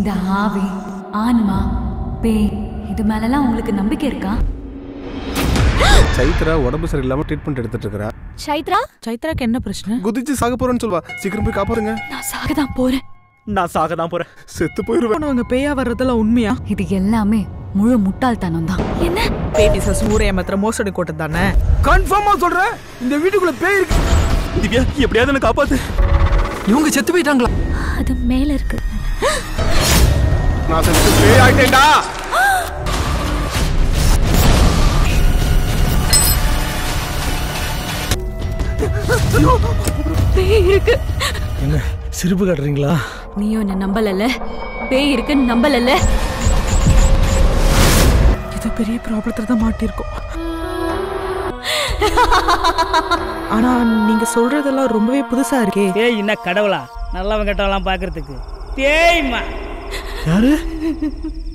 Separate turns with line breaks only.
இந்த ஆவி ஆன்மா பேய் இது மேலலாம் உங்களுக்கு நம்பிக்கை இருக்கா
சைத்ரா உடம்பு சரியில்லாம ட்ரீட்மெண்ட் எடுத்துட்டு இருக்கறா
சைத்ரா
சைத்ராக்கு என்ன பிரச்சனை
குதிச்சு சாக போறேன்னு சொல்வா சீக்கிரம் போய் காப்பாருங்க
நான் சாக தான் போறேன்
நான் சாக தான் போறேன்
செத்து போயிருவேன்
போனவங்க பேயா வர்றதெல்லாம் உண்மையா
இது எல்லாமே முழு முட்டாள்தனம் தான் என்ன
பேய் பிசாசு ஊரே ஏமாத்துற மோசடி கூட்டம் தானே
கன்ஃபார்மா சொல்றேன் இந்த வீட்டுக்குள்ள பேய் இருக்கு
திவ்யா எப்படியாவது என்ன காப்பாத்து
இவங்க செத்து போயிட்டாங்களா
அது மேல இருக்கு
நான் செத்து பேய் ஆயிட்டேன்டா
பேய் இருக்கு
என்ன சிரிப்பு காட்டுறீங்களா
நீயும் என்ன நம்பலல்ல பேய் இருக்குன்னு நம்பலல்ல
ஏதோ பெரிய ப்ராப்ளத்துல தான் மாட்டிருக்கோம் ஆனா நீங்க சொல்றதெல்லாம் ரொம்பவே புதுசா இருக்கே
பேய் என்ன கடவுளா நல்லவன் கெட்டவெல்லாம் பார்க்கறதுக்கு பேய்மா
யாரு